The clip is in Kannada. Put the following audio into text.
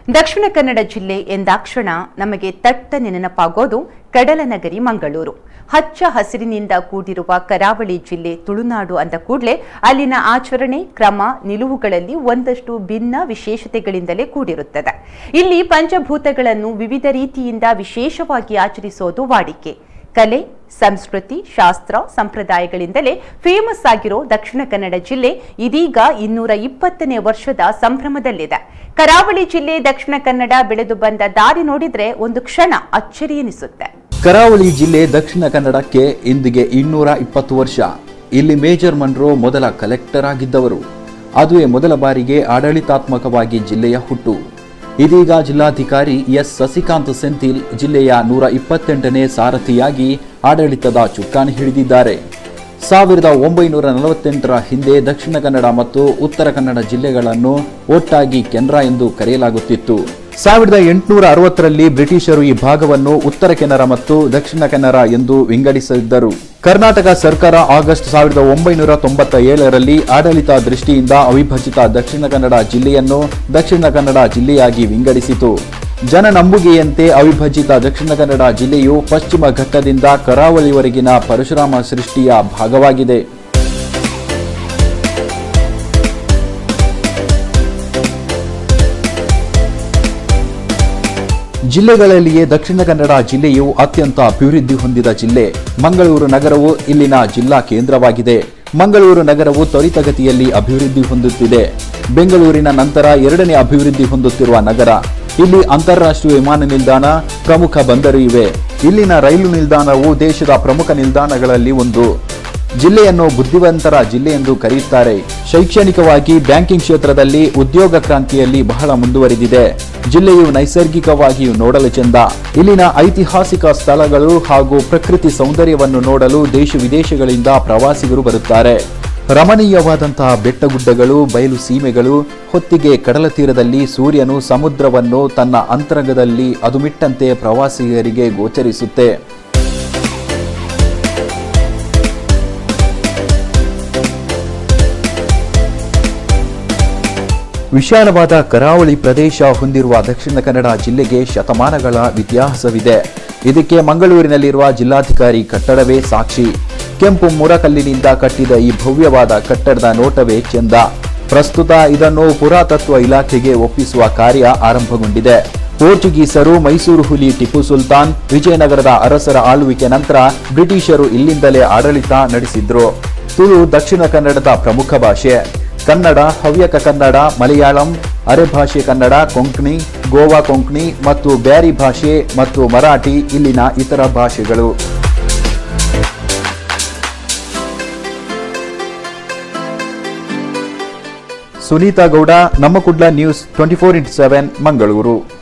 ದಕ್ಷಿಣ ಕನ್ನಡ ಜಿಲ್ಲೆ ಎಂದಾಕ್ಷಣ ನಮಗೆ ತಟ್ಟ ನೆನಪಾಗೋದು ಕಡಲನಗರಿ ಮಂಗಳೂರು ಹಚ್ಚ ಹಸಿರಿನಿಂದ ಕೂಡಿರುವ ಕರಾವಳಿ ಜಿಲ್ಲೆ ತುಳುನಾಡು ಅಂದ ಕೂಡಲೇ ಅಲ್ಲಿನ ಆಚರಣೆ ಕ್ರಮ ನಿಲುವುಗಳಲ್ಲಿ ಒಂದಷ್ಟು ಭಿನ್ನ ವಿಶೇಷತೆಗಳಿಂದಲೇ ಕೂಡಿರುತ್ತದೆ ಇಲ್ಲಿ ಪಂಚಭೂತಗಳನ್ನು ವಿವಿಧ ರೀತಿಯಿಂದ ವಿಶೇಷವಾಗಿ ಆಚರಿಸೋದು ವಾಡಿಕೆ ಕಲೆ ಸಂಸ್ಕೃತಿ ಶಾಸ್ತ್ರ ಸಂಪ್ರದಾಯಗಳಿಂದಲೇ ಫೇಮಸ್ ಆಗಿರೋ ದಕ್ಷಿಣ ಕನ್ನಡ ಜಿಲ್ಲೆ ಇದೀಗ ಇನ್ನೂರ ಇಪ್ಪತ್ತನೇ ವರ್ಷದ ಸಂಭ್ರಮದಲ್ಲಿದೆ ಕರಾವಳಿ ಜಿಲ್ಲೆ ದಕ್ಷಿಣ ಕನ್ನಡ ಬೆಳೆದು ಬಂದ ದಾರಿ ನೋಡಿದ್ರೆ ಒಂದು ಕ್ಷಣ ಅಚ್ಚರಿ ಎನಿಸುತ್ತೆ ಕರಾವಳಿ ಜಿಲ್ಲೆ ದಕ್ಷಿಣ ಕನ್ನಡಕ್ಕೆ ಇಂದಿಗೆ ಇನ್ನೂರ ಇಪ್ಪತ್ತು ವರ್ಷ ಇಲ್ಲಿ ಮೇಜರ್ ಮನ್ರೋ ಮೊದಲ ಕಲೆಕ್ಟರ್ ಆಗಿದ್ದವರು ಅದುವೇ ಮೊದಲ ಬಾರಿಗೆ ಆಡಳಿತಾತ್ಮಕವಾಗಿ ಜಿಲ್ಲೆಯ ಹುಟ್ಟು ಇದೀಗ ಜಿಲ್ಲಾಧಿಕಾರಿ ಎಸ್ ಸಸಿಕಾಂತ್ ಸೆಂಥಿಲ್ ಜಿಲ್ಲೆಯ ನೂರ ಇಪ್ಪತ್ತೆಂಟನೇ ಸಾರಥಿಯಾಗಿ ಆಡಳಿತದ ಚುಕ್ಕಾಣಿ ಹಿಡಿದಿದ್ದಾರೆ ಸಾವಿರದ ಒಂಬೈನೂರ ನಲವತ್ತೆಂಟರ ಹಿಂದೆ ದಕ್ಷಿಣ ಕನ್ನಡ ಮತ್ತು ಉತ್ತರ ಕನ್ನಡ ಜಿಲ್ಲೆಗಳನ್ನು ಒಟ್ಟಾಗಿ ಕೆನರಾ ಎಂದು ಕರೆಯಲಾಗುತ್ತಿತ್ತು ಸಾವಿರದ ಎಂಟುನೂರ ಅರವತ್ತರಲ್ಲಿ ಬ್ರಿಟಿಷರು ಈ ಭಾಗವನ್ನು ಉತ್ತರ ಕೆನರಾ ಮತ್ತು ದಕ್ಷಿಣ ಕೆನರಾ ಎಂದು ವಿಂಗಡಿಸಿದ್ದರು ಕರ್ನಾಟಕ ಸರ್ಕಾರ ಆಗಸ್ಟ್ ಸಾವಿರದ ಒಂಬೈನೂರ ತೊಂಬತ್ತ ಏಳರಲ್ಲಿ ಆಡಳಿತ ದೃಷ್ಟಿಯಿಂದ ಅವಿಭಜಿತ ದಕ್ಷಿಣ ಕನ್ನಡ ಜಿಲ್ಲೆಯನ್ನು ದಕ್ಷಿಣ ಕನ್ನಡ ಜಿಲ್ಲೆಯಾಗಿ ವಿಂಗಡಿಸಿತು ಜನನಂಬುಗೆಯಂತೆ ಅವಿಭಜಿತ ದಕ್ಷಿಣ ಕನ್ನಡ ಜಿಲ್ಲೆಯು ಪಶ್ಚಿಮ ಘಟ್ಟದಿಂದ ಕರಾವಳಿವರೆಗಿನ ಪರಶುರಾಮ ಸೃಷ್ಟಿಯ ಭಾಗವಾಗಿದೆ ಜಿಲ್ಲೆಗಳಲ್ಲಿಯೇ ದಕ್ಷಿಣ ಕನ್ನಡ ಜಿಲ್ಲೆಯು ಅತ್ಯಂತ ಅಭಿವೃದ್ಧಿ ಹೊಂದಿದ ಜಿಲ್ಲೆ ಮಂಗಳೂರು ನಗರವು ಇಲ್ಲಿನ ಜಿಲ್ಲಾ ಕೇಂದ್ರವಾಗಿದೆ ಮಂಗಳೂರು ನಗರವು ತ್ವರಿತಗತಿಯಲ್ಲಿ ಅಭಿವೃದ್ಧಿ ಹೊಂದುತ್ತಿದೆ ಬೆಂಗಳೂರಿನ ನಂತರ ಎರಡನೇ ಅಭಿವೃದ್ಧಿ ಹೊಂದುತ್ತಿರುವ ನಗರ ಇಲ್ಲಿ ಅಂತಾರಾಷ್ಟ್ರೀಯ ವಿಮಾನ ನಿಲ್ದಾಣ ಪ್ರಮುಖ ಬಂದರು ಇವೆ ಇಲ್ಲಿನ ರೈಲು ನಿಲ್ದಾಣವು ದೇಶದ ಪ್ರಮುಖ ನಿಲ್ದಾಣಗಳಲ್ಲಿ ಒಂದು ಜಿಲ್ಲೆಯನ್ನು ಬುದ್ಧಿವಂತರ ಜಿಲ್ಲೆ ಎಂದು ಕರೆಯುತ್ತಾರೆ ಶೈಕ್ಷಣಿಕವಾಗಿ ಬ್ಯಾಂಕಿಂಗ್ ಕ್ಷೇತ್ರದಲ್ಲಿ ಉದ್ಯೋಗ ಕ್ರಾಂತಿಯಲ್ಲಿ ಬಹಳ ಮುಂದುವರಿದಿದೆ ಜಿಲ್ಲೆಯು ನೈಸರ್ಗಿಕವಾಗಿಯೂ ನೋಡಲು ಚೆಂದ ಇಲ್ಲಿನ ಐತಿಹಾಸಿಕ ಸ್ಥಳಗಳು ಹಾಗೂ ಪ್ರಕೃತಿ ಸೌಂದರ್ಯವನ್ನು ನೋಡಲು ದೇಶ ವಿದೇಶಗಳಿಂದ ಪ್ರವಾಸಿಗರು ಬರುತ್ತಾರೆ ರಮಣೀಯವಾದಂತಹ ಬೆಟ್ಟಗುಡ್ಡಗಳು ಬಯಲು ಸೀಮೆಗಳು ಹೊತ್ತಿಗೆ ಕಡಲ ತೀರದಲ್ಲಿ ಸೂರ್ಯನು ಸಮುದ್ರವನ್ನು ತನ್ನ ಅಂತರಂಗದಲ್ಲಿ ಅದುಮಿಟ್ಟಂತೆ ಪ್ರವಾಸಿಗರಿಗೆ ಗೋಚರಿಸುತ್ತೆ ವಿಶಾಲವಾದ ಕರಾವಳಿ ಪ್ರದೇಶ ಹೊಂದಿರುವ ದಕ್ಷಿಣ ಕನ್ನಡ ಜಿಲ್ಲೆಗೆ ಶತಮಾನಗಳ ಇತಿಹಾಸವಿದೆ ಇದಕ್ಕೆ ಮಂಗಳೂರಿನಲ್ಲಿರುವ ಜಿಲ್ಲಾಧಿಕಾರಿ ಕಟ್ಟಡವೇ ಸಾಕ್ಷಿ ಕೆಂಪು ಮುರಕಲ್ಲಿನಿಂದ ಕಟ್ಟಿದ ಈ ಭವ್ಯವಾದ ಕಟ್ಟಡದ ನೋಟವೇ ಚೆಂದ ಪ್ರಸ್ತುತ ಇದನ್ನು ಪುರಾತತ್ವ ಇಲಾಖೆಗೆ ಒಪ್ಪಿಸುವ ಕಾರ್ಯ ಆರಂಭಗೊಂಡಿದೆ ಪೋರ್ಚುಗೀಸರು ಮೈಸೂರು ಹುಲಿ ಟಿಪ್ಪು ಸುಲ್ತಾನ್ ವಿಜಯನಗರದ ಅರಸರ ಆಳ್ವಿಕೆ ನಂತರ ಬ್ರಿಟಿಷರು ಇಲ್ಲಿಂದಲೇ ಆಡಳಿತ ನಡೆಸಿದ್ರು ತುಳು ದಕ್ಷಿಣ ಕನ್ನಡದ ಪ್ರಮುಖ ಭಾಷೆ ಕನ್ನಡ ಹವ್ಯಕ ಕನ್ನಡ ಮಲಯಾಳಂ ಅರೆಭಾಷೆ ಕನ್ನಡ ಕೊಂಕಣಿ ಗೋವಾ ಕೊಂಕಣಿ ಮತ್ತು ಬ್ಯಾರಿ ಭಾಷೆ ಮತ್ತು ಮರಾಠಿ ಇಲ್ಲಿನ ಇತರ ಭಾಷೆಗಳು ಸುನೀತಾ ಗೌಡ ನಮ್ಮ Kudla news twenty four into seven Mangaluru